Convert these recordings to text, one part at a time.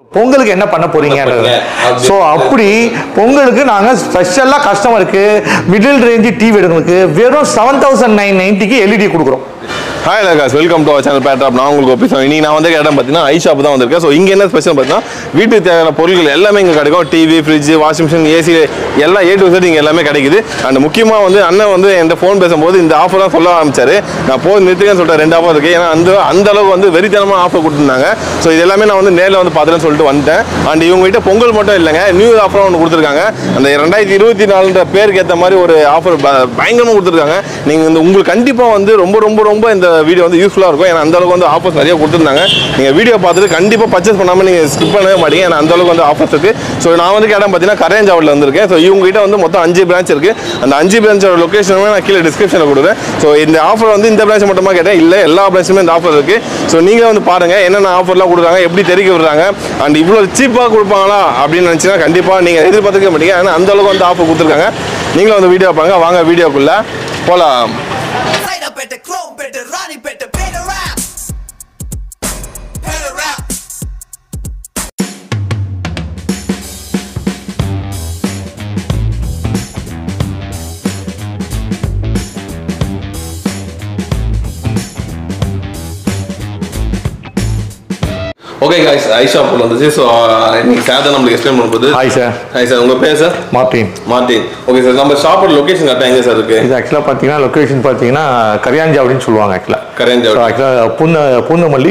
பொங்கலுக்கு என்ன பண்ண போறீங்கன்றது அப்படி. ஸோ அப்படி பொங்கலுக்கு நாங்கள் ஸ்பெஷலாக கஸ்டமருக்கு மிடில் ரேஞ்சு டிவி எடுங்களுக்கு வெறும் செவன் தௌசண்ட் நைன் நைன்ட்டிக்கு எல்இடி கொடுக்குறோம் ஹாய் லகாஸ் welcome to our channel better rap நான் உங்களுக்கு பேசுகிறேன் இன்னைக்கு நான் வந்து இடம் பார்த்தீங்கன்னா ஐ ஷாப் தான் வந்திருக்கேன் ஸோ இங்கே என்ன ஸ்பெஷல் பார்த்தீங்கன்னா வீட்டுக்கு தேவையான பொருட்கள் எல்லாமே இங்கே கிடைக்கும் TV fridge washing machine AC எல்லாம் ஏ டு செட் இங்கே எல்லாமே கிடைக்குது அண்ட் முக்கியமாக வந்து அண்ணன் வந்து என்கிட்ட ஃபோன் பேசும்போது இந்த ஆஃபர் தான் சொல்ல ஆரம்பிச்சாரு நான் போய் நிறுத்துக்கன்னு சொல்லிட்டு ரெண்டு ஆஃபர் இருக்குது ஏன்னா அந்த அந்த அளவுக்கு வந்து வெறித்தனமான ஆஃபர் கொடுத்துருந்தாங்க ஸோ இது எல்லாமே நான் வந்து நேரில் வந்து பார்த்துன்னு சொல்லிட்டு வந்துட்டேன் அண்ட் இவங்க கிட்ட பொங்கல் மட்டும் இல்லைங்க நியூ ஆஃபர் ஒன்று கொடுத்துருக்காங்க அந்த ரெண்டாயிரத்தி இருபத்தி நாலுன்ற பேருக்கு ஏற்ற மாதிரி ஒரு ஆஃபர் பயங்கரமாக கொடுத்துருக்காங்க நீங்கள் இந்த உங்களுக்கு கண்டிப்பாக வந்து ரொம்ப ரொம்ப ரொம்ப இந்த வீடியோ வந்து யூஸ்ஃபுல்லாக இருக்கும் ஏன்னா அந்த அளவுக்கு வந்து ஆஃபர்ஸ் நிறைய கொடுத்துருந்தாங்க நீங்கள் வீடியோ பார்த்துட்டு கண்டிப்பாக பர்ச்சேஸ் பண்ணாமல் நீங்கள் ஸ்கிப் பண்ணவே மாட்டீங்க ஏன்னா அந்த அளவுக்கு வந்து ஆஃபர்ஸ் இருக்குது ஸோ நான் வந்து இடம் பார்த்தீங்கன்னா கரையஞ்சாவடியில் வந்திருக்கேன் ஸோ இவங்க கிட்ட வந்து மொத்தம் அஞ்சு பிரான்ச் இருக்குது அந்த அஞ்சு பிரான்ச்சோட லொக்கேஷனுமே நான் கீழே டிஸ்கிரிப்ஷனில் கொடுக்குறேன் ஸோ இந்த ஆஃபர் வந்து இந்த பிரான்ச் மட்டுமா கேட்டேன் இல்லை எல்லா பிரான்ச்சுமே இந்த ஆஃபர் இருக்குது ஸோ நீங்களே வந்து பாருங்கள் என்னென்ன ஆஃபர்லாம் கொடுக்குறாங்க எப்படி தெரிவிக்க விடுறாங்க அண்ட் இவ்வளோ சீப்பாக கொடுப்பாங்களா அப்படின்னு நினச்சிங்கன்னா கண்டிப்பாக நீங்கள் எதிர்பார்த்துக்க மாட்டீங்க ஏன்னா அந்த அளவுக்கு வந்து ஆஃபர் கொடுத்துருக்காங்க நீங்களும் வந்து வீடியோ பாருங்க வாங்க வீடியோக்குள்ளே போகலாம் Side better, chrome better, Ronnie better, better rap. Better rap. Okay guys I ஷாப்பில் வந்துச்சு ஸோ இன்னைக்கு சார் தான் நம்மளுக்கு எக்ஸ்பிளைன் பண்ணும்போது ஹாய் சார் ஹாய் சார் உங்கள் பேர் sir Martin Martin okay sir நம்ம ஷாப்போட லொகேஷன் கரெக்டாக எங்கே சார் இருக்குது இது ஆக்சுவலாக பார்த்தீங்கன்னா லொக்கேஷன் பார்த்தீங்கன்னா கரியாஞ்சாவடின்னு சொல்லுவாங்க ஆக்சுவலாக கரையஞ்சாவடி. ஆக்சுவலாக பூந்த பூந்தமல்லி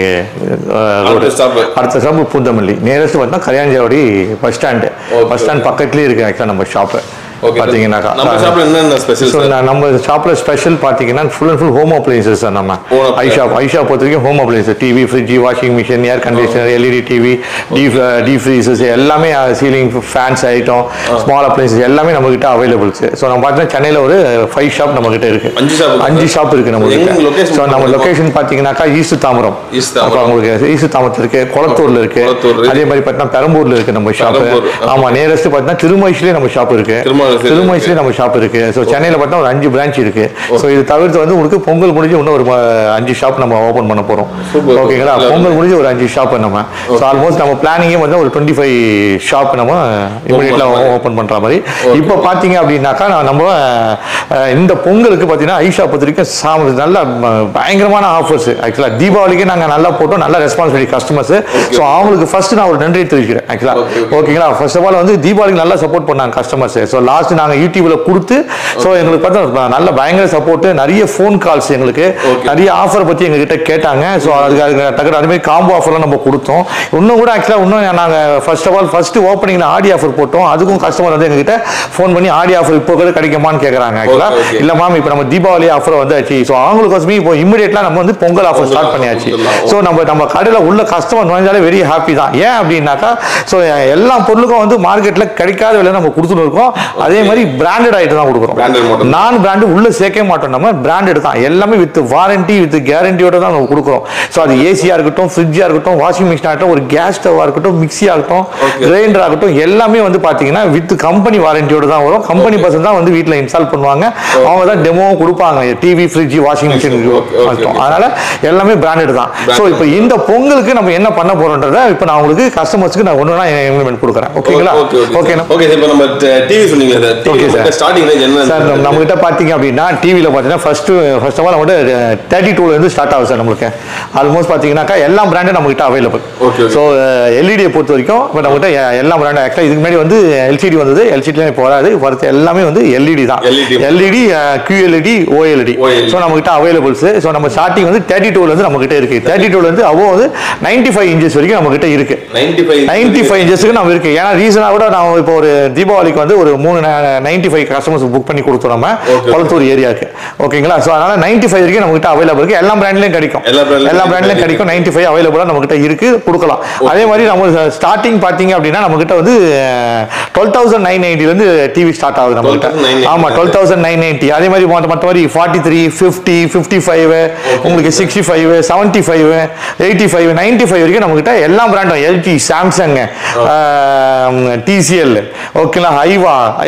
அடுத்த ரோடு stop. அடுத்த ஸ்டாப் பூந்தமல்லி நியரஸ்ட் பார்த்தீங்கன்னா Kariyanchavadi bus stand Okay, bus stand பக்கத்துலேயே இருக்குது ஆக்சுவலாக நம்ம ஷாப்பு ஓகே பார்த்தீங்கன்னாக்கா நம்ம ஷாப்பில் என்னென்ன ஸ்பெஷல் ஸோ சார் நம்ம ஷாப்பில் ஸ்பெஷல் பார்த்தீங்கன்னா full and full home appliances sir நம்ம Home appliances. I shop I shop பொறுத்த வரைக்கும் home appliances TV fridge washing machine air conditioner LED TV டீ டீ ஃப்ரீசஸ் எல்லாமே ceiling fans item small appliances எல்லாமே நம்மகிட்ட அவைலபிள்ஸ் ஸோ நம்ம பார்த்தீங்கன்னா சென்னையில் ஒரு ஃபைவ் ஷாப் நம்மகிட்ட இருக்கு அஞ்சு shop இருக்கு. அஞ்சு ஷாப் இருக்கு நம்ம எங்க location ஸோ நம்ம மட்டும் லொகேஷன் பார்த்தீங்கன்னாக்கா ஈஸ்ட் தாம்பரம் ஈஸ்ட் தாம்பரம். அப்புறம் உங்களுக்கு ஈஸ்ட் தாம்பரத்தில் இருக்கு குளத்தூர்ல இருக்கு குளத்தூர் இருக்கு. அதே மாதிரி பார்த்தீங்கன்னா பெரம்பூர்ல இருக்கு நம்ம ஷாப் பெரம்பூர், ஆ. ஆமா நியரஸ்ட் பார்த்தீங்கன்னா திருமயிசிலே நம்ம ஷாப் இருக்கு திருமயிசிலே திருமயிசிலே நம்ம ஷாப் இருக்கு ஸோ சென்னையில் பார்த்தா ஒரு அஞ்சு பிரான்ச் இருக்கு ஸோ இது தவிர்த்து வந்து உங்களுக்கு பொங்கல் முடிஞ்சு இன்னும் ஒரு ம- அஞ்சு ஷாப் நம்ம ஓப்பன் பண்ண போறோம் Super. ஓகேங்களா Super. பொங்கல் முடிஞ்சு ஒரு அஞ்சு ஷாப் நம்ம ஸோ ஆல்மோஸ்ட் நம்ம பிளானிங்கே வந்து ஒரு டுவெண்ட்டி ஃபைவ் ஷாப் நம்ம இமீடியட்லாம் மாதிரி. ஓப்பன் பண்ற மாதிரி இப்போ பார்த்தீங்க அப்படின்னாக்கா நான் நம்ம அஹ், இந்த பொங்கலுக்கு பார்த்தீங்கன்னா ஐ ஷாப் பொறுத்த வரைக்கும் சாம நல்ல ம, பயங்கரமான ஆஃபர்ஸ் ஆக்சுவலாக தீபாவளிக்கு நாங்கள் நல்லா போட்டோம் நல்ல ரெஸ்பான்சிபிலிட்டி கஸ்டமர்ஸ் ஸோ அவங்களுக்கு ஃபர்ஸ்ட் நான் ஒரு நன்றி தெரிவிக்கிறேன் ஆக்சுவலாக Okay, okay. ஓகேங்களா ஃபர்ஸ்ட் ஆஃப் ஆல் வந்து தீபாவளிக்கு நல்லா சப்போர்ட் பண்ணாங்க கஸ்டமர்ஸ் ஸோ லாஸ்ட் நாங்கள் யூடியூப்ல கொடுத்து ஸோ எங்களுக்கு பார்த்தா நல்ல பயங்கர சப்போர்ட் நிறைய ஃபோன் கால்ஸ் எங்களுக்கு Okay. நிறைய ஆஃபர் பற்றி எங்ககிட்ட கேட்டாங்க ஸோ அதுக்கு அதுக்கு டக்குனு அதுமாதிரி காம்போ ஆஃபர்லாம் நம்ம கொடுத்தோம் இன்னும் கூட ஆக்சுவலாக இன்னும் நாங்கள் ஃபர்ஸ்ட் ஆஃப் ஆல் ஃபர்ஸ்ட் ஓப்பனிங்கில் ஆடி ஆஃபர் போட்டோம் அதுக்கும் கஸ்டமர் வந்து எங்ககிட்ட ஃபோன் பண்ணி ஆடி ஆஃபர் இப்போ கூட கிடைக்குமான்னு கேட்குறாங்க ஆக்சுவலாக Okay, okay. இல்லை மேம் இப்போ நம்ம தீபாவளி ஆஃபர் வந்தாச்சு ஸோ அவங்களுக்கோசமே இப்போ இமிடியேட்லாம் நம்ம வந்து பொங்கல் ஆஃபர் ஸ்டார்ட் பண்ணியாச்சு பொங்கல் ஸோ நம்ம நம்ம கடையில் உள்ள கஸ்டமர் நுழைஞ்சாலே வெரி ஹாப்பி தான் ஏன் அப்படின்னாக்கா ஸோ எல்லா பொருளுக்கும் வந்து மார்க்கெட்டில் கிடைக்காத விலை நம்ம கொடுத்துட்டு இருக்கோம் அதே மாதிரி பிராண்டட் ஐட்டம் தான் கொடுக்குறோம் Branded மட்டும். நான் பிராண்டு உள்ள சேர்க்க மாட்டோம் நம்ம பிராண்டட் தான் எல்லாமே வித் வாரண்டி வித் கேரண்டியோட தான் நம்ம கொடுக்குறோம் ஸோ அது ஏசியாக இருக்கட்டும் ஃப்ரிட்ஜாக இருக்கட்டும் வாஷிங் மிஷின் ஆகட்டும் ஒரு கேஸ் ஸ்டவ்வாக இருக்கட்டும் மிக்ஸி ஆகட்டும் Okay. கிரைண்டர் ஆகட்டும் எல்லாமே வந்து பார்த்தீங்கன்னா வித் கம்பெனி வாரண்டியோட தான் வரும் கம்பெனி பர்சன் தான் வந்து வீட்டில் இன்ஸ்டால் பண்ணுவாங்க அவங்க தான் டெமோவும் கொடுப்பாங்க TV fridge washing machine Okay, okay, okay. அதனால எல்லாமே பிராண்டட் தான் ஸோ Branded. இப்போ இந்த பொங்கலுக்கு நம்ம என்ன பண்ண போறோன்றத இப்போ நான் உங்களுக்கு கஸ்டமர்ஸ்க்கு நான் ஒன்று இம்ப்ளிமெண்ட் கொடுக்குறேன் ஓகேங்களா ஓகே ஓகே ஓகேண்ணா ஓகே இப்போ நம்ம டிவி சொன்னீங்களா sir Okay, sir. TV starting range என்ன சார் நம்ம நம்ம கிட்ட பார்த்தீங்க அப்படின்னா டிவியில் பார்த்தீங்கன்னா ஃபர்ஸ்ட் ஃபர்ஸ்ட் ஆஃப் ஆல் நம்மகிட்ட தேர்ட்டி டூலேருந்து ஸ்டார்ட் ஆகுது சார் நம்மளுக்கு ஆல்மோஸ்ட் பார்த்தீங்கன்னா எல்லா பிராண்டும் நம்மகிட்ட அவைலபிள் Okay, okay. ஸோ எல்இடியை பொறுத்த வரைக்கும் இப்போ நம்மகிட்ட எ- எல்லா பிராண்டும் ஆக்சுவலாக இதுக்கு முன்னாடி வந்து எல்சிடி வந்தது எல்சிடிலாம் இப்போ வராது வரது எல்லாமே வந்து எல்இடி தான் LED. LED QLED OLED OLED. So நம்மகிட்ட அவைலபிள்ஸ் ஸோ நம்ம ஸ்டார்டிங் வந்து தேர்ட்டி டூலேருந்து நம்மகிட்ட இருக்கு தேர்ட்டி டூலேருந்து அவ்வளோ வந்து நைன்டி ஃபைவ் இன்ச்சஸ் வரைக்கும் நம்மகிட்ட இருக்கு நைன்டி ஃபைவ் நைன்டி ஃபைவ் இன்ச்சஸ்க்கு நம்ம இருக்கு ஏன்னா ரீசனாக கூட நான் இப்போ ஒரு தீபாவளிக்கு வந்து ஒரு மூணு நைன்டி ஃபைவ் கஸ்டமர்ஸ் புக் பண்ணி கொடுத்தோம் நம்ம Okay. குளத்தூர் ஏரியாவுக்கு ஓகேங்களா ஸோ அதனால நைன்டி ஃபைவ் வரைக்கும் நம்மகிட்ட அவைலபிள் இருக்கு எல்லா பிராண்ட்லையும் கிடைக்கும் எல்லா brand லயும் எல்லா பிராண்ட்லையும் கிடைக்கும் நைன்டி ஃபைவ் அவைலபிளாக நம்மகிட்ட இருக்கு கொடுக்கலாம் அதே மாதிரி நம்ம ஸ்டார்டிங் பார்த்தீங்க அப்படின்னா நம்மகிட்ட வந்து டுவெல் தௌசண்ட் நைன் நைன்ட்டிலேருந்து டிவி ஸ்டார்ட் ஆகுது நம்மகிட்ட 12,990. ஆமா டுவெல் தௌசண்ட் நைன் நைன்ட்டி அதே மாதிரி மற்ற மற்ற மாதிரி forty three fifty fifty five உங்களுக்கு sixty five seventy five eighty five ninety five வரைக்கும் நம்மகிட்ட எல்லா பிராண்டும் எல்ஜி சாம்சங் டிசிஎல் ஓகேங்களா ஹைவா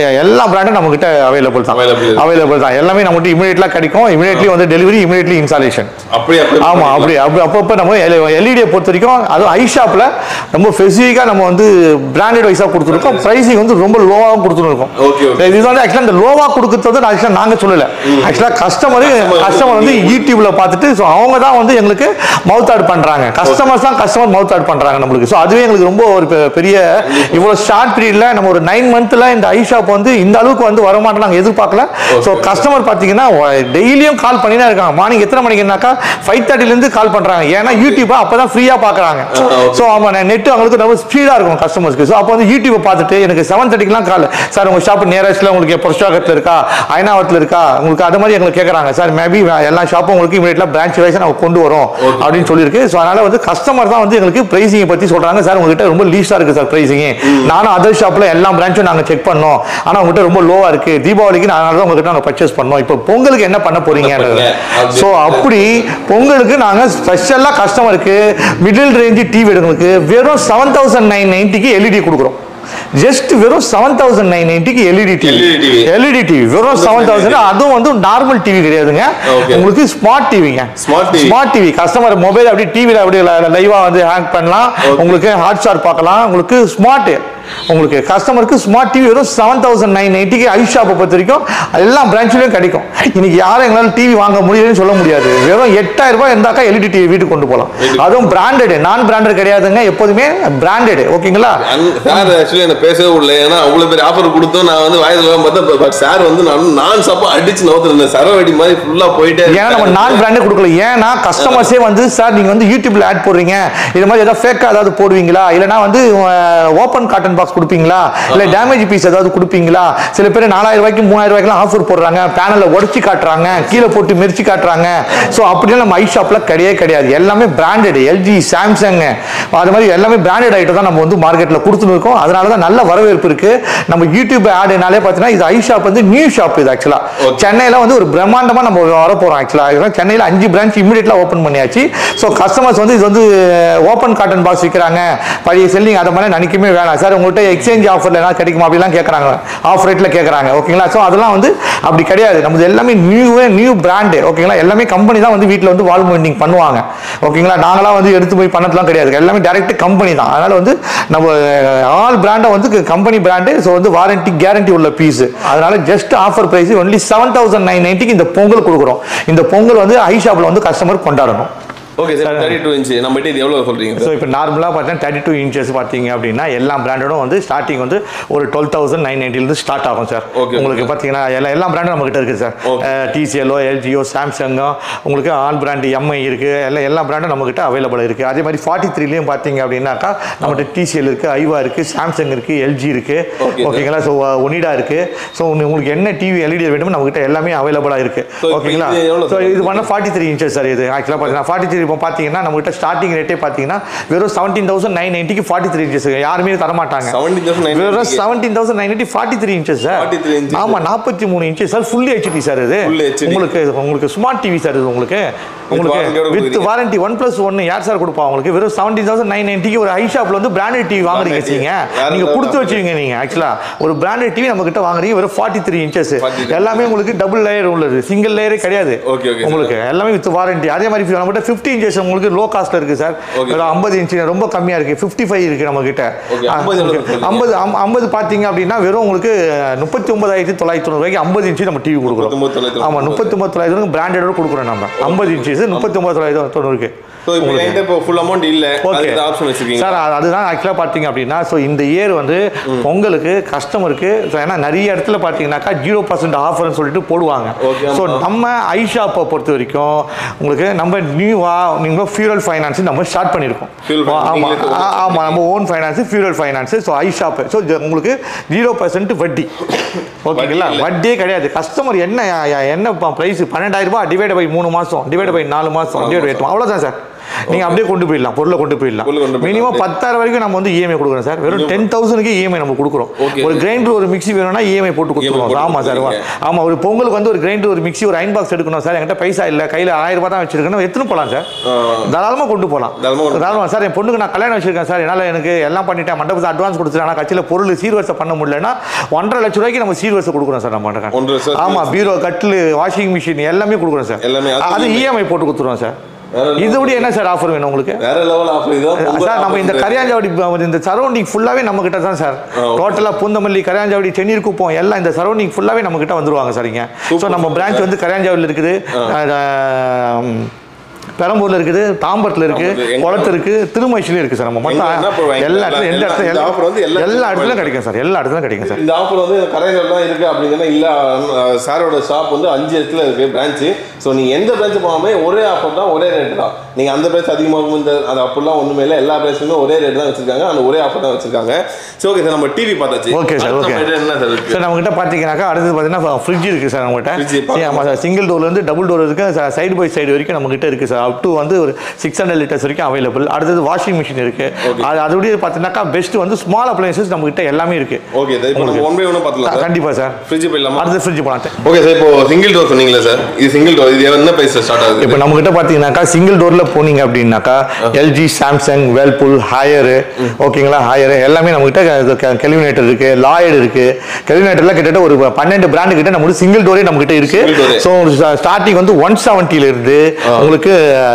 எல்லா பிராண்டும் நம்மகிட்ட அவைலபிள் தான் Available. அவைலபிள் தான் எல்லாமே நம்மகிட்ட இமீடியட்லாம் கிடைக்கும் இமீடியட்லி வந்து டெலிவரி இமீடியட்லி இன்ஸ்டாலேஷன் அப்படியே அப்படியே ஆமா அப்படி அப்படி அப்பப்போ நம்ம எல்இடியை பொறுத்த வரைக்கும் அதுவும் ஐ ஷாப்ல ரொம்ப ஸ்பெசிஃபிக்காக நம்ம வந்து பிராண்டட் வைஸாக கொடுத்துருக்கோம் ப்ரைஸிங் வந்து ரொம்ப லோவாகவும் கொடுத்துருக்கோம் Okay, okay. இது வந்து ஆக்சுவலாக இந்த லோவாக கொடுக்கறது வந்து ஆக்சுவலாக நாங்கள் சொல்லலை ஆக்சுவலாக கஸ்டமர் கஸ்டமர் வந்து யூடியூப்ல பார்த்துட்டு ஸோ அவங்க தான் வந்து எங்களுக்கு மவுத் ஆட் பண்றாங்க கஸ்டமர்ஸ் தான் கஸ்டமர் மவுத் ஆட் பண்றாங்க நம்மளுக்கு ஸோ அதுவே எங்களுக்கு ரொம்ப ஒரு பெ- பெரிய இவ்வளோ ஷார்ட் பீரியட்ல நம்ம ஒரு நைன் மந்த்ல இந்த ஐ ஷாப் வந்து இந்த அளவுக்கு வந்து வரமாட்டோம் நாங்கள் எதிர்பார்க்கல ஸோ கஸ்டமர் பார்த்தீங்கன்னா டெய்லியும் கால் பண்ணி தான் இருக்காங்க மார்னிங் எத்தனை மணிக்குனாக்கா ஃபைவ் தேர்ட்டிலேருந்து கால் பண்றாங்க ஏன்னா யூடியூப்பை அப்போ தான் ஃப்ரீயாக பார்க்குறாங்க ஸோ ஆமாம் நெட் அவங்களுக்கு ரொம்ப ஸ்பீடாக இருக்கும் கஸ்டமர்ஸ்க்கு ஸோ அப்போ வந்து யூடியூப்பை பார்த்துட்டு எனக்கு செவன் தேர்ட்டிக்கெலாம் கால் சார் உங்கள் ஷாப் நியரஸ்ட்டில் உங்களுக்கு புரஷாகத்தில் இருக்கா ஐநாவரத்தில் இருக்கா உங்களுக்கு அது மாதிரி எங்களுக்கு கேட்குறாங்க சார் மேபி எல்லா ஷாப்பும் உங்களுக்கு இமீடியட்டாக பிரான்ச் வைஸ் நம்ம கொண்டு வரோம் அப்படின்னு சொல்லியிருக்கு ஸோ அதனால வந்து கஸ்டமர் தான் வந்து எங்களுக்கு பிரைசிங்கை பற்றி சொல்கிறாங்க சார் உங்ககிட்ட ரொம்ப லீஸ்டாக இருக்குது சார் பிரைசிங் நானும் அதர் ஷாப்பில் எல்லா பிரான்ச்சும் நாங்கள் செக் பண்ணோம் ஆனால் உங்ககிட்ட ரொம்ப லோவாக இருக்குது தீபாவளிக்கு அதனால தான் உங்ககிட்ட நாங்கள் பர்ச்சேஸ் பண்ணோம் இப்போ பொங்கலுக்கு என்ன பண்ண போறீங்கன்றது அப்படி. ஸோ அப்படி பொங்கலுக்கு நாங்கள் ஸ்பெஷலாக கஸ்டமருக்கு மிடில் ரேஞ்சு டிவி எடுங்களுக்கு வெறும் செவன் தௌசண்ட் நைன் நைன்ட்டிக்கு எல்இடி கொடுக்குறோம் ஜஸ்ட் வெறும் செவன் தௌசண்ட் நைன் நைன்ட்டிக்கு LED TV LED TV. LED TV வெறும் செவன் தௌசண்ட் அதுவும் வந்து நார்மல் டிவி கிடையாதுங்க Okay. உங்களுக்கு ஸ்மார்ட் டிவிங்க Smart TV. Smart TV customer mobile அப்படியே டிவியில் அப்படியே லைவாக வந்து ஹேக் பண்ணலாம் Okay. உங்களுக்கு ஹாட் ஸ்டார் பார்க்கலாம் உங்களுக்கு ஸ்மார்ட் உங்களுக்கு கஸ்டமருக்கு ஸ்மார்ட் டிவி வெறும் செவன் தௌசண்ட் நைன் எயிட்டிக்கு ஐ ஷாப்பை பொறுத்த வரைக்கும் எல்லா பிரான்ச்லையும் கிடைக்கும் இன்னைக்கு யாரும் எங்களால் டிவி வாங்க முடியலன்னு சொல்ல முடியாது வெறும் எட்டாயிரம் ரூபாய் இருந்தாக்கா எல்இடி டிவி வீட்டுக்கு கொண்டு போகலாம் வீட்டுக்கு. அதுவும் பிராண்டட் நான் பிராண்டட் கிடையாதுங்க எப்போதுமே பிராண்டட் ஓகேங்களா சார் ஆக்சுவலி என்ன பேசவே விடல ஏன்னா அவ்வளவு பெரிய ஆஃபர் கொடுத்தோம் நான் வந்து வாயில் பார்த்தா பட் சார் வந்து நான் நான் சப்பா அடிச்சு நோத்துல இருந்தேன் சரவடி மாதிரி ஃபுல்லா போயிட்டே ஏன்னா நம்ம நான் பிராண்டே கொடுக்கல ஏன்னா கஸ்டமர்ஸே வந்து சார் நீங்க வந்து யூடியூப்ல ஆட் போடுறீங்க இது மாதிரி ஏதாவது ஃபேக்கா ஏதாவது போடுவீங்களா இல்லைனா வந்து ஓப்பன் காட்டன் பாக்ஸ் கொடுப்பீங்களா இல்ல டேமேஜ் பீஸ் ஏதாவது கொடுப்பீங்களா சில பேர் நாலாயிரம் ரூபாய்க்கு மூவாயிரம் ரூபாய்க்குலாம் ஆஃபர் போடுறாங்க பேனலை உடச்சி காட்டுறாங்க கீழே போட்டு மிரிச்சு காட்டுறாங்க ஸோ அப்படிலாம் நம்ம ஐ ஷாப்ல கிடையவே கிடையாது எல்லாமே பிராண்டட் எல்ஜி சாம்சங் அது மாதிரி எல்லாமே பிராண்டட் ஐட்டம் தான் நம்ம வந்து மார்க்கெட்ல கொடுத்துன்னு இருக்கோம் அதனால தான் நல்ல வரவேற்பு இருக்கு நம்ம யூடியூப் ஆடுனாலே பார்த்தீங்கன்னா இது ஐ ஷாப் வந்து நியூ ஷாப் இது ஆக்சுவலா Okay. சென்னையில வந்து ஒரு பிரம்மாண்டமா நம்ம வர போறோம் ஆக்சுவலா சென்னையில அஞ்சு பிரான்ச் இமீடியட்லா ஓபன் பண்ணியாச்சு ஸோ கஸ்டமர்ஸ் வந்து இது வந்து ஓப்பன் காட்டன் பாக்ஸ் விற்கிறாங்க பழைய செல்லிங் அதை மாதிரி நினைக்கவே வேணாம் சார் உங்கள்கிட்ட எக்ஸ்சேஞ்ச் ஆஃபர்ல என்ன கிடைக்குமா அப்படிலாம் கேட்குறாங்க ஆஃப் ரேட்ல கேட்குறாங்க ஓகேங்களா ஸோ அதெல்லாம் வந்து அப்படி கிடையாது நமது எல்லாமே நியூவே நியூ பிராண்டு ஓகேங்களா எல்லாமே கம்பெனி தான் வந்து வீட்டில் வந்து வால் மெயின்டிங் பண்ணுவாங்க ஓகேங்களா நாங்களாம் வந்து எடுத்து போய் பண்ணதுலாம் கிடையாது எல்லாமே டைரக்ட் கம்பெனி தான் அதனால வந்து நம்ம ஆல் பிராண்டை வந்து கம்பெனி பிராண்டு ஸோ வந்து வாரண்டி கேரண்டி உள்ள பீஸ் அதனால just offer price only seven thousand nine நைன்ட்டிக்கு இந்த பொங்கல் கொடுக்குறோம் இந்த பொங்கல் வந்து ஐ ஷாப்ல வந்து கஸ்டமர் கொண்டாடணும் okay sir thirty two inch நம்ம இது எவ்வளவு சொல்றீங்க ஸோ சார் இப்போ நார்மலாக பார்த்தீங்கன்னா தேர்ட்டி டூ இன்ச்சஸ் பார்த்தீங்க அப்படின்னா எல்லா பிராண்டடும் வந்து ஸ்டார்டிங் வந்து ஒரு டுவெல் தௌசண்ட் நைன் நைன்ட்டிலேருந்து ஸ்டார்ட் ஆகும் சார் Okay, உங்களுக்கு okay. பார்த்தீங்கன்னா எல்லா எல்லா பிராண்டும் நம்மகிட்ட இருக்குது சார் Okay. டிசிஎல்ஓ எல்ஜிஓ சாம்சங்கோ உங்களுக்கு ஆல் பிராண்டு எம்ஐ இருக்குது எல்லாம் எல்லா பிராண்டும் நம்மகிட்ட அவைலபிள் இருக்குது அதே மாதிரி ஃபார்ட்டி த்ரீலையும் பார்த்தீங்க அப்படின்னாக்கா நம்மகிட்ட டிசிஎல் இருக்குது ஐவா இருக்குது சாம்சங் இருக்குது எல்ஜி இருக்குது Okay, sir. ஓகேங்களா ஸோ ஒனிடா இருக்குது ஸோ உங்களுக்கு என்ன டிவி எல்இடி வேணுமோ நம்மகிட்ட எல்லாமே அவைலபிளாக இருக்குது So, இப்போ ஓகேங்களா இது எவ்வளவு ஸோ sir? இது பண்ண ஃபார்ட்டி த்ரீ இன்ச்சஸ் சார் இது ஆக்சுவலாக பார்த்தீங்கன்னா ஃபார்ட்டி த்ரீ இப்போ பார்த்தீங்கன்னா நம்மகிட்ட ஸ்டார்டிங் ரேட்டே பார்த்தீங்கன்னா வெறும் செவன்டீன் தௌசண்ட் நைன் நைன்ட்டிக்கு ஃபார்ட்டி த்ரீ இன்ச்சஸ் யாருமே தர மாட்டாங்க செவன்டீன் தௌசண்ட் நைன் வெறும் seventeen thousand nine forty three inches sir 43 inches. ஆமா நாற்பத்தி மூணு inches sir fully HD sir இது Full HD. உங்களுக்கு உங்களுக்கு ஸ்மார்ட் டிவி சார் இது உங்களுக்கு உங்களுக்கு warranty-யோட வித் கொடுக்குறீங்க. வாரண்டி ஒன் பிளஸ் ஒன் யார் சார் கொடுப்பா உங்களுக்கு வெறும் செவன்டீன் தௌசண்ட் நைன் நைன்ட்டிக்கு ஒரு ஐ ஷாப்ல வந்து பிராண்டட் டிவி வாங்குறீங்க Branded TV. வச்சுங்க யாரும் நீங்க தர கொடுத்து மாட்டாங்க. வச்சுவீங்க நீங்க ஆக்சுவலா ஒரு பிராண்டட் டிவி நம்ம கிட்ட வாங்குறீங்க வெறும் ஃபார்ட்டி த்ரீ இன்ச்சஸ் 43 எல்லாமே உங்களுக்கு டபுள் லேயர் உள்ளது சிங்கிள் லேயரே கிடையாது Okay, okay, sir. உங்களுக்கு எல்லாமே வித் வாரண்டி அதே மாதிரி நம்மகிட்ட ஃபிஃப்டி இன்ச்சஸ் உங்களுக்கு லோ காஸ்ட்ல இருக்கு சார் Okay. ஒரு ஐம்பது இன்ச் ரொம்ப கம்மியா இருக்கு ஃபிஃப்டி ஃபைவ் இருக்கு நம்ம கிட்ட Okay, 50 எவ்வளவு சொல்றீங்க? ஐம்பது ஐம்பது பார்த்தீங்க அப்படின்னா வெறும் உங்களுக்கு முப்பத்தி ஒன்பதாயிரத்தி தொள்ளாயிரத்தி தொண்ணூறுவாய்க்கு ஐம்பது இன்ச்சு நம்ம டிவி கொடுக்குறோம் 39,990. ஆமா முப்பத்தி ஒன்பது தொள்ளாயிரத்து பிராண்டடோட கொடுக்குறோம் நம்ம ஐம்பது இன்ச்சஸ் முப்பத்தி ஒன்பது தொள்ளாயிரத்தி தொண்ணூறுக்கு ஸோ இப்போ என்கிட்ட இப்போ ஃபுல் அமௌண்ட் இல்ல ஓகே அதுக்கு ஆப்ஷன் வச்சிருக்கீங்க சார் அது- அதுதான் ஆக்சுவலாக பார்த்தீங்க அப்படின்னா ஸோ இந்த இயர் வந்து பொங்கலுக்கு கஸ்டமருக்கு ஏன்னா நிறைய இடத்துல பார்த்தீங்கன்னாக்கா ஜீரோ பர்சன்ட் ஆஃபர்னு சொல்லிட்டு போடுவாங்க Okay, ஸோ ஆமா. நம்ம ஐ ஷாப்பை பொறுத்த வரைக்கும் உங்களுக்கு நம்ம நியூவா நீங்கள் ஃபியூரல் ஃபைனான்ஸ் நம்ம ஸ்டார்ட் பண்ணியிருக்கோம் Fuel finance, ஆமாம் நீங்களே சொல்லுங்க. ஆமாம் நம்ம own finance fuel finance so I shop so உங்களுக்கு ஜீரோ பர்சன்ட் வட்டி ஓகேங்களா இல்ல. வட்டியே கிடையாது கஸ்டமர் என்ன என்ன ப்ரைஸ் பன்னெண்டாயிரம் ரூபாய் டிவைட் பை மூணு மாதம் டிவைட் பை நாலு மாதம் டிவைட் பை அவ்வளோதான் சார் நீங்க அப்படியே கொண்டு போயிடலாம் பொருளை கொண்டு போயிடலாம் பொருளை கொண்டு போயிடலாம். மினிமம் பத்தாயிரம் வரைக்கும் நம்ம வந்து இஎம்ஐ கொடுக்குறோம் சார் வெறும் டென் தௌசண்ட்க்கு இஎம்ஐ நம்ம கொடுக்குறோம் Okay. ஒரு கிரைண்டர் ஒரு மிக்ஸி வேணும்னா இஎம்ஐ போட்டு கொடுத்துருவோம் போட்டு ஆமா சார் கொடுத்துருவீங்க. ஆமா ஒரு பொங்கலுக்கு வந்து ஒரு கிரைண்டர் ஒரு மிக்ஸி ஒரு அயன் பாக்ஸ் எடுக்கணும் சார் என்கிட்ட பைசா இல்ல கையில ஆயிரம் ரூபாய் தான் வச்சிருக்கேன் எடுத்துன்னு போலாம் சார் தாராளமா கொண்டு போலாம் தாராளமா கொண்டு தாராளமா சார் என் பொண்ணுக்கு நான் கல்யாணம் வச்சிருக்கேன் சார் என்னால எனக்கு எல்லாம் பண்ணிட்டேன் மண்டபத்தை அட்வான்ஸ் கொடுத்துட்டேன் ஆனால் கட்சியில் பொருள் சீர்வரிசை பண்ண முடியலன்னா ஒன்றரை லட்ச ரூபாய்க்கு நம்ம சீர்வரிசை கொடுக்குறோம் சார் நம்ம ஒன்றரை லட்சம் ஆமா பீரோ கட்டில் வாஷிங் மிஷின் எல்லாமே கொடுக்குறோம் சார் எல்லாமே, அது அது EMI. இஎம்ஐ போட்டு கொடுத்துருவோம் சார் வேற level. இதை விட என்ன சார் ஆஃபர் வேணும் உங்களுக்கு வேற லெவல் ஆஃபர் இதுதான் சார் நம்ம இந்த கரியாஞ்சாவடி ப- இந்த சரௌண்டிங் ஃபுல்லாவே நம்ம கிட்ட தான் சார் டோட்டலா பூந்தமல்லி கரியாஞ்சாவடி சென்னீர் குப்பம் எல்லாம் இந்த சரௌண்டிங் ஃபுல்லாவே நம்ம கிட்ட வந்துருவாங்க சரிங்க ஸோ நம்ம பிரான்ச் வந்து கரியாஞ்சாவடியில் இருக்குது அஹ், பெரம்பூர்ல இருக்குது தாம்பரத்துல இருக்கு தாம்பரத்துல, எங்க? குளத்து இருக்கு திருமயிச்சிலையும் இருக்கு சார் நம்ம எங்க வேணா மொத்தம் போய் வாங்கிக்கலாம். எல்லா இடத்துல எந்த எல்லா- இடத்துல இந்த offer வந்து எல்லா எல்லா இடத்துலயும் இடத்துலயும் கிடைக்கும் சார் எல்லா இடத்துலயும் கிடைக்கும் சார் இந்த ஆஃபர் வந்து கரைகள் தான் இருக்கு அப்படிங்கன்னா இல்ல அஹ், சாரோட ஷாப் வந்து அஞ்சு இடத்துல இருக்கு பிரான்ச் ஸோ நீங்க எந்த பிரான்ச் போனாலுமே ஒரே ஆஃபர் தான் ஒரே ரேட் தான் நீங்க அந்த பிரான்ச் அதிகமாகும் இந்த அது அப்படிலாம் ஒண்ணுமே இல்லை எல்லா பிரான்ச்சுமே ஒரே ரேட் தான் வச்சிருக்காங்க அந்த ஒரே ஆஃபர் தான் வச்சிருக்காங்க சரி ஓகே சார் நம்ம டிவி பார்த்தாச்சு ஓகே சார் அடுத்த ஓகே item என்ன சார் இருக்கு சார் நம்ம கிட்ட பாத்தீங்கன்னாக்கா அடுத்தது பாத்தீங்கன்னா ஃப்ரிட்ஜ் இருக்கு சார் Fridge, நம்மகிட்ட பார்க்கலாம். ஆமா சார் சிங்கிள் டோர்ல இருந்து டபுள் டோர் இருக்கு சைடு பை சைடு வரைக்கும் நம்ம கிட்ட இருக்கு சார் அப் டு வந்து ஒரு சிக்ஸ் ஹண்ட்ரட் லிட்டர்ஸ் வரைக்கும் அவைலபிள் அடுத்தது வாஷிங் மிஷின் இருக்கு Okay. அது அதோடய பார்த்தீங்கன்னாக்கா பெஸ்ட் வந்து ஸ்மால் அப்ளைன்சஸ் நம்ம கிட்ட எல்லாமே இருக்கு ஓகே சார் இப்போ நம்ம ஒன் பை ஒன் பார்த்துலாம் சார் கண்டிப்பா சார் ஃப்ரிட்ஜ் போயிடலாமா அடுத்து ஃப்ரிட்ஜ் போலாம் ஓகே சார் இப்போ சிங்கிள் டோர் சொன்னீங்களா சார் இது சிங்கிள் டோர் இது என்ன பிரைஸ் ஸ்டார்ட் ஆகுது இப்போ நம்ம கிட்ட பாத்தீங்கன்னாக்கா சிங்கிள் டோர்ல போனீங்க அப்படின்னாக்கா எல்ஜி சாம்சங் வேல்பூல் ஹையரு ஓகேங்களா ஹையரு எல்லாமே நம்ம கிட்ட கெலிமினேட்டர் இருக்கு லாயட் இருக்கு கெலிமினேட்டர்ல கிட்டத்தட்ட ஒரு பன்னெண்டு பிராண்டு கிட்ட நம்ம சிங்கிள் டோரே நம்ம கிட்ட இருக்கு Single door. ஸோ ஸ்டார்டிங் வந்து ஒன் செவன்ட்டில இருந்து உங்களுக்கு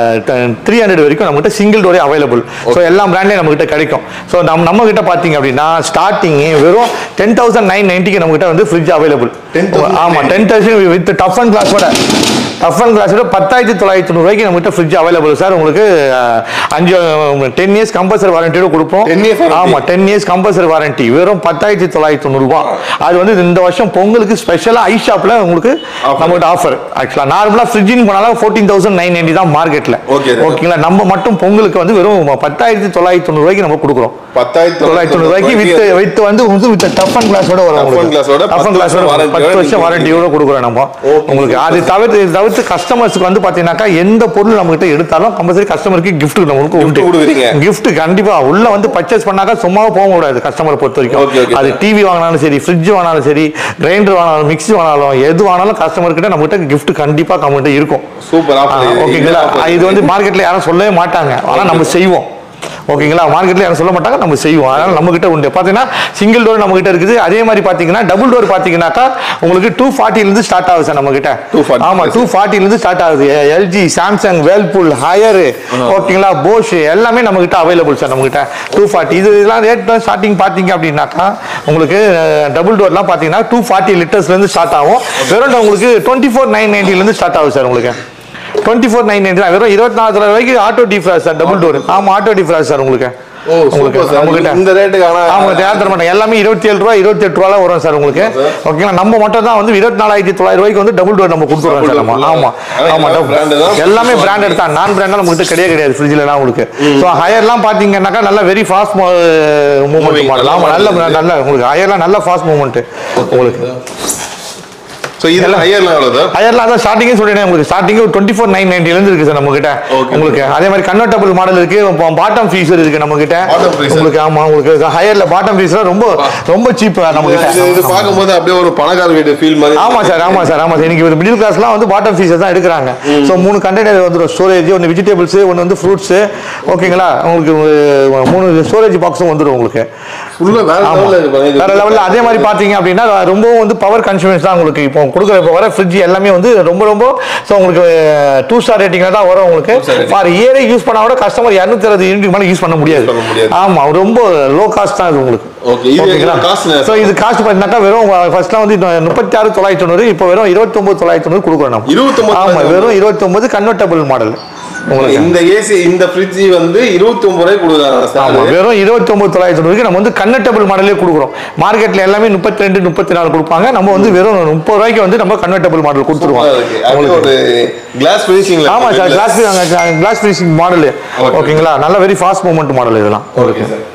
த்ரீ ஹண்ட்ரட் வரைக்கும் நம்ம கிட்ட சிங்கிள் டோரே அவைலபிள் ஸோ எல்லா பிராண்ட்லயும் நம்ம கிட்ட கிடைக்கும் ஸோ நம்ம நம்ம கிட்ட பாத்தீங்க அப்படின்னா ஸ்டார்டிங் வெறும் டென் தௌசண்ட் நைன் நைன்ட்டிக்கு நம்ம கிட்ட வந்து ஃப்ரிட்ஜ் அவைலபிள் 10,990 ஆமா ten thousand with toughened கிளாஸோட டஃப் அண்ட் கிளாஸோட பத்தாயிரத்தி தொள்ளாயிரத்தி தொண்ணூறுவாய்க்கு நம்ம கிட்ட ஃப்ரிட்ஜ் அவைலபிள் சார் உங்களுக்கு அஹ், அஞ்சு டென் இயர்ஸ் கம்பல்சரி வாரண்டியோட கொடுப்போம் 10 years warranty. ஆமா டென் இயர்ஸ் கம்பல்சரி வாரண்டி வெறும் பத்தாயிரத்தி தொள்ளாயிரத்தி தொண்ணூறுபா அது வந்து இந்த வருஷம் பொங்கலுக்கு ஸ்பெஷலாக ஐ ஷாப்ல உங்களுக்கு Offer. நம்மகிட்ட ஆஃபர் ஆக்சுவலாக நார்மலாக ஃப்ரிட்ஜின்னு போனாலும் ஃபோர்டீன் தௌசண்ட் நைன் நைன்டி தான் மார்க்கெட்டில் Okay, sir. ஓகேங்களா நம்ம மட்டும் பொங்கலுக்கு வந்து வெறும் பத்தாயிரத்தி தொள்ளாயிரத்தி தொண்ணூறுவாய்க்கு நம்ம கொடுக்குறோம் பத்தாயிரத்தி தொள்ளாயிரத்தி தொண்ணூறுவாய்க்கு வித் வித் வந்து வந்து வித் டஃப் அண்ட் கிளாஸோட வரும் Tough and உங்களுக்கு glass-ஓட டஃப் அண்ட் பத்து கிளாஸோட வருஷம் warranty-யோட பத்து வருஷம் நீங்க வாரண்டியோட கொடுக்குறோம் நம்ம Okay, உங்களுக்கு அது தவிர்த்து இது தவிர்த்து கஸ்டமர்ஸ்க்கு வந்து பாத்தீங்கன்னாக்கா எந்த பொருள் நம்ம கிட்ட எடுத்தாலும் கம்பல்சரி கஸ்டமருக்கு gift நம்மளுக்கு Gift உண்டு கொடுக்குறீங்க. gift கண்டிப்பா உள்ள வந்து பர்ச்சேஸ் பண்ணாக்கா சும்மாவே போக கூடாது கஸ்டமரை பொறுத்த Okay, okay, வரைக்கும் அது sir. டிவி வாங்கினாலும் சரி ஃப்ரிட்ஜ் வாங்கினாலும் சரி கிரைண்டர் வாங்கினாலும் மிக்ஸி வாங்கினாலும் எது வாங்கினாலும் கஸ்டமர் கிட்ட நம்ம கிட்ட gift கண்டிப்பா நம்மகிட்ட இருக்கும் சூப்பர் ஆ, ஆஃபர் ஓகேங்களா இது வந்து மார்க்கெட்ல யாரும் சொல்லவே மாட்டாங்க ஆனா நம்ம செய்வோம் ஓகேங்களா மார்க்கெட்ல யாரும் சொல்ல மாட்டாங்க நம்ம செய்வோம் அதனால நம்ம கிட்ட உண்டு பாத்தீங்கன்னா சிங்கிள் டோர் நம்ம கிட்ட இருக்குது அதே மாதிரி பாத்தீங்கன்னா டபுள் டோர் பாத்தீங்கன்னாக்கா உங்களுக்கு டூ ஃபார்ட்டில இருந்து ஸ்டார்ட் ஆகுது சார் நம்ம கிட்ட 240. ஆமா டூ ஃபார்ட்டில இருந்து ஸ்டார்ட் ஆகுது எல்ஜி சாம்சங் வேல்பூல் ஹையர் ஓகேங்களா போஷ் எல்லாமே நம்ம கிட்ட அவைலபிள் சார் நம்ம கிட்ட டூ ஃபார்ட்டி இது இதெல்லாம் ரேட் ஸ்டார்டிங் பாத்தீங்க அப்படின்னாக்கா உங்களுக்கு டபுள் டோர்லாம் பாத்தீங்கன்னா டூ ஃபார்ட்டி லிட்டர்ஸ்ல இருந்து ஸ்டார்ட் ஆகும் வெறும் உங்களுக்கு டுவெண்ட்டி ஃபோர் நைன் இருந்து ஸ்டார்ட் ஆகுது சார் உங்களுக்கு டுவெண்ட்டி ஃபோர் நைன் வெறும் இருபத்தி நாலு ரூபாய்க்கு auto defrost sir double door ஆமா ஆட்டோ டிஃப்ராஸ் சார் உங்களுக்கு ஓ சூப்பர் சார் நம்ம கிட்ட இந்த ரேட்டுக்கு ஆனா அவங்க தேவை தர மாட்டாங்க எல்லாமே இருபத்தி ஏழு ரூபா இருபத்தி எட்டு ரூபா வரும் சார் உங்களுக்கு ஓகேங்களா நம்ம மட்டும் தான் வந்து இருபத்தி நாலாயிரத்தி தொள்ளாயிரம் ரூபாய்க்கு வந்து டபுள் டோர் நம்ம கொடுத்துருவோம் சார் நம்ம ஆமா ஆனா ஆமா எல்லாமே branded தான். எல்லாமே பிராண்டட் தான் நான் பிராண்டா நமக்கு கிடையாது கிடையாது ஃப்ரிட்ஜ்லாம் உங்களுக்கு ஸோ ஹையர்லாம் பார்த்தீங்கன்னாக்கா நல்ல very fast movement Moving, model ஆமா நல்ல நல்ல உங்களுக்கு ஹையர்லாம் நல்ல ஃபாஸ்ட் மூவ்மெண்ட் உங்களுக்கு ஸோ இது ஹையர்லாம் எவ்வளோ சார் ஹையர்லாம் அதான் ஸ்டார்டிங்கே சொல்லிட்டேன் உங்களுக்கு ஸ்டார்டிங் ஒரு டுவெண்ட்டி ஃபோர் நைன் இருந்து இருக்கு சார் நம்ம கிட்ட Okay. உங்களுக்கு அதே மாதிரி கன்வெர்டபிள் மாடல் இருக்கு பாட்டம் ஃபீஸர் இருக்கு நம்ம கிட்ட Bottom freezer. உங்களுக்கு ஆமா உங்களுக்கு ஹையர்ல பாட்டம் ஃபீஸர் ரொம்ப ரொம்ப சீப் நம்ம இது இது கிட்ட பார்க்கும்போது அப்படியே ஒரு பணக்கார வீடு ஃபீல் மாதிரி ஆமா சார் ஆமா சார் ஆமா சார் இன்னைக்கு ஒரு மிடில் கிளாஸ்லாம் வந்து பாட்டம் ஃபீஸர் தான் எடுக்கிறாங்க ஸோ மூணு கண்டெய்னர் வந்துடும் ஸ்டோரேஜ் ஒன்று வெஜிடபிள்ஸ் ஒன்று வந்து ஃப்ரூட்ஸ் ஓகேங்களா உங்களுக்கு ஒரு மூணு ஸ்டோரேஜ் பாக்ஸும் வந்துடும் உங்களுக்கு ஃபுல்லாக வேற ஆமா. லெவலில் இருக்கு வேற லெவல்ல அதே மாதிரி பாத்தீங்க அப்படின்னா ரொம்பவும் வந்து பவர் கன்சூமன்ஸ் தான் உங்களுக்கு இப்போ கொடுக்குற இப்போ வர ஃப்ரிட்ஜ் எல்லாமே வந்து ரொம்ப ரொம்ப ஸோ உங்களுக்கு டூ ஸ்டார் ரேட்டிங்ல தான் வரும் உங்களுக்கு Two star rating. ஃபார் இயரே யூஸ் பண்ணா கூட கஸ்டமர் இரநூத்தி அறுபது யூனிட் மேலே யூஸ் பண்ண முடியாது பண்ண முடியாது. ஆமா ரொம்ப லோ காஸ்ட் தான் இது உங்களுக்கு Okay, இது ஓகேங்களா cost என்ன? ஸோ இது காஸ்ட் பார்த்தீங்கன்னாக்கா வெறும் ஃபர்ஸ்ட்லாம் வந்து முப்பத்தி ஆறு தொள்ளாயிரத்தி தொண்ணூறு இப்போ வெறும் இருபத்தொம்பது தொள்ளாயிரத்தி தொண்ணூறு கொடுக்குறோம் நம்ம 29,990. ஆமா வெறும் இருபத்தொம்பது கன்வெர்டபிள் மாடல் உங்களுக்கு இந்த ஏசி இந்த ஃப்ரிட்ஜ் வந்து இருபத்தி ஒன்பது ரூபாய் கொடுக்குறாங்க ஆமா சார் வெறும் இருபத்தி ஒன்பது தொள்ளாயிரத்தி தொண்ணூறுக்கு நம்ம வந்து கன்வெர்டபிள் மாடலே கொடுக்குறோம் மார்க்கெட்ல எல்லாமே முப்பத்தி ரெண்டு முப்பத்தி நாலு கொடுப்பாங்க நம்ம வந்து வெறும் முப்பது ரூபாய்க்கு வந்து நம்ம கன்வெர்டபிள் மாடல் கொடுத்துருவோம் அப்படியே ஒரு கிளாஸ் ஃபினிஷிங்ல ஆமா sir glass glass finishing model Okay. ஓகேங்களா நல்ல வெரி ஃபாஸ்ட் மூவ்மெண்ட் மாடல் இதெல்லாம் ஓகே சார்